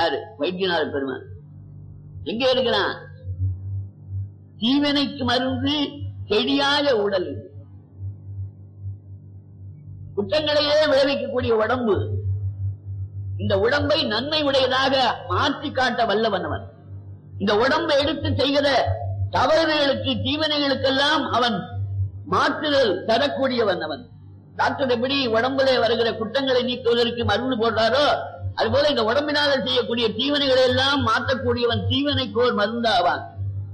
யாரு வைத்தியநாத பெருமான் எங்க இருக்கிறான் தீவனைக்கு மருந்து செடியாய உடல் இது. குற்றங்களையே விளைவிக்கக்கூடிய உடம்பு இந்த உடம்பை நன்மை உடையதாக மாற்றி காட்ட வல்லவன் அவன் இந்த உடம்பை எடுத்து செய்கிற தவறுகளுக்கு தீவனைகளுக்கெல்லாம் அவன் மாற்றுதல் தரக்கூடியவன் அவன் டாக்டர் எப்படி உடம்புல வருகிற குற்றங்களை நீக்குவதற்கு மருந்து போடுறாரோ அதுபோல இந்த உடம்பினால செய்யக்கூடிய தீவனைகளை எல்லாம் மாற்றக்கூடியவன் தீவனைக்கோர் மருந்தாவான்